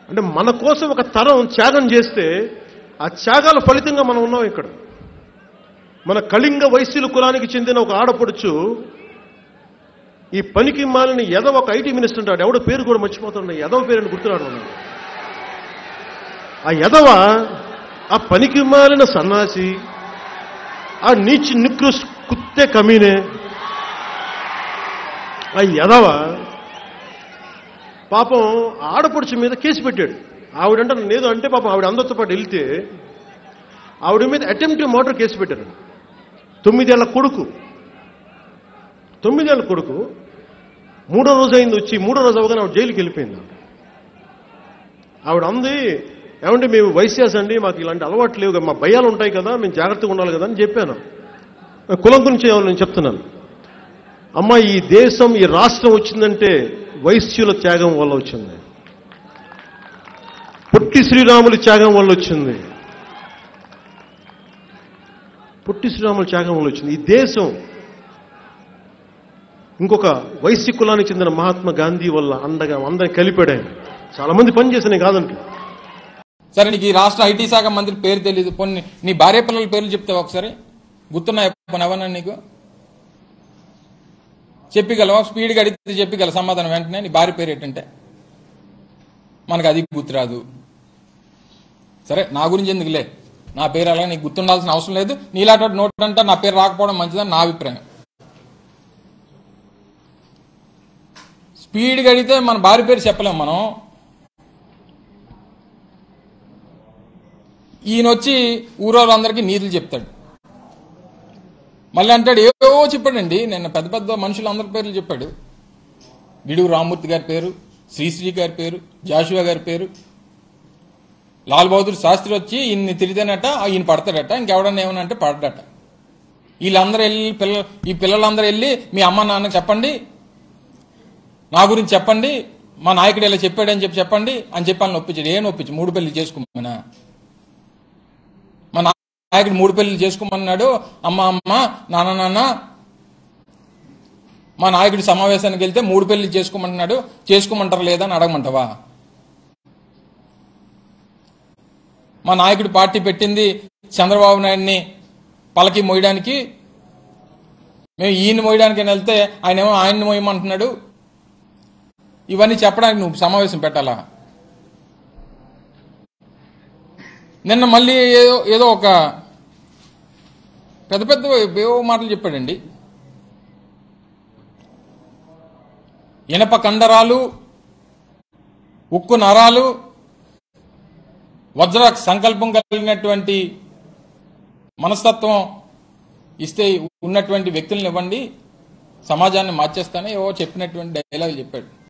అంటే మన కోసం ఒక తరం త్యాగం చేస్తే ఆ త్యాగాల ఫలితంగా మనం ఉన్నాం ఇక్కడ మన కళింగ వైశ్యుల కులానికి చెందిన ఒక ఆడపడుచు ఈ పనికి మాలిన ఎదవ ఒక ఐటీ మినిస్టర్ ఉంటాడు ఎవడో పేరు కూడా మర్చిపోతాడు ఎదవ పేరుని గుర్తురాడు ఉన్నాడు ఆ ఎదవ ఆ పనికి మాలిన సన్నాసి ఆ నీచి నికృష్ కుత్తే కమీనే ఆ ఎదవ పాపం ఆడపడుచు మీద కేసు పెట్టాడు ఆవిడంటే లేదు అంటే పాపం ఆవిడ అందరితో పాటు వెళ్తే ఆవిడ మీద అటెంప్ట్ మర్డర్ కేసు పెట్టారు తొమ్మిదేళ్ల కొడుకు తొమ్మిదేళ్ల కొడుకు మూడో రోజు అయింది వచ్చి మూడో రోజు అవగానే ఆవిడ జైలుకి వెళ్ళిపోయింది ఆవిడ. ఆవిడ అంది ఏమంటే మేము వైశ్యాస్ అండి మాకు ఇలాంటి అలవాట్లు లేవు కదా, మా భయాలు ఉంటాయి కదా మేము జాగ్రత్తగా ఉండాలి కదా అని చెప్పాను కులం గురించి ఏమో నేను చెప్తున్నాను అమ్మ ఈ దేశం ఈ రాష్ట్రం వచ్చిందంటే వైశ్యుల త్యాగం వల్ల వచ్చింది పొట్టి శ్రీరాముల త్యాగం వల్ల వచ్చింది పొట్టి శ్రీరాముల త్యాగం వల్ల వచ్చింది ఈ దేశం ఇంకొక వైశ్య కులానికి చెందిన మహాత్మా గాంధీ వల్ల అండగా అందరిని కలిపాడు ఆయన చాలా మంది పనిచేసిన కాదంటే సరే నీకు ఈ రాష్ట్ర ఐటీ శాఖ మంత్రి పేరు తెలియదు పోనీ నీ భార్య పిల్లల పేర్లు చెప్తావా ఒకసారి గుర్తున్నాయి పోనీ ఎవరన్నా నీకు చెప్పగలవా స్పీడ్గా అడిగితే చెప్పగల సమాధానం వెంటనే నీ భార్య పేరు ఏంటంటే మనకు అది గుర్తురాదు సరే నా గురించి ఎందుకులే నా పేరు అలా నీకు గుర్తుండాల్సిన అవసరం లేదు నీలాంటి నోట్ అంటే నా పేరు రాకపోవడం మంచిదని నా అభిప్రాయం స్పీడ్గా అడిగితే మన భార్య పేరు చెప్పలేం మనం ఈయన వచ్చి ఊరోళ్ళందరికీ నీతులు చెప్తాడు మళ్ళీ అంటాడు ఏవో చెప్పాడండి నిన్న పెద్ద పెద్ద మనుషులందరి పేర్లు చెప్పాడు గిడుగు రామూర్తి గారి పేరు శ్రీశ్రీ గారి పేరు జాషువా గారి పేరు లాల్ బహదూర్ శాస్త్రి వచ్చి ఈయన్ని తిరిగితేనట ఈయన పడతాడట ఇంకెవడన్నా ఏమన్నా అంటే పడ్డట వీళ్ళందరూ వెళ్ళి పిల్ల ఈ పిల్లలందరూ వెళ్ళి మీ అమ్మ నాన్న చెప్పండి నా గురించి చెప్పండి మా నాయకుడు ఇలా చెప్పాడని చెప్పి చెప్పండి అని చెప్పి వాళ్ళని ఒప్పించాడు ఏం ఒప్పించి మూడు పెళ్లి చేసుకోమన్నా మా నాయకుడు మూడు పెళ్లి చేసుకోమన్నాడు అమ్మ అమ్మ నాన్న నాన్న మా నాయకుడి సమావేశానికి వెళ్తే మూడు పెళ్లి చేసుకోమంటున్నాడు చేసుకోమంటారా లేదా అని అడగమంటావా మా నాయకుడు పార్టీ పెట్టింది చంద్రబాబు నాయుడిని పలకి మోయడానికి మేము ఈయన మోయడానికి వెళ్తే ఆయన ఏమో ఆయన్ని మోయమంటున్నాడు ఇవన్నీ చెప్పడానికి నువ్వు సమావేశం పెట్టాలా నిన్న మళ్ళీ ఏదో ఏదో ఒక పెద్ద పెద్ద ఏవో మాటలు చెప్పాడండి ఇనప కండరాలు ఉక్కు నరాలు వజ్ర సంకల్పం కలిగినటువంటి మనస్తత్వం ఇస్తే ఉన్నటువంటి వ్యక్తులను ఇవ్వండి సమాజాన్ని మార్చేస్తానే ఏవో చెప్పినటువంటి డైలాగ్ చెప్పాడు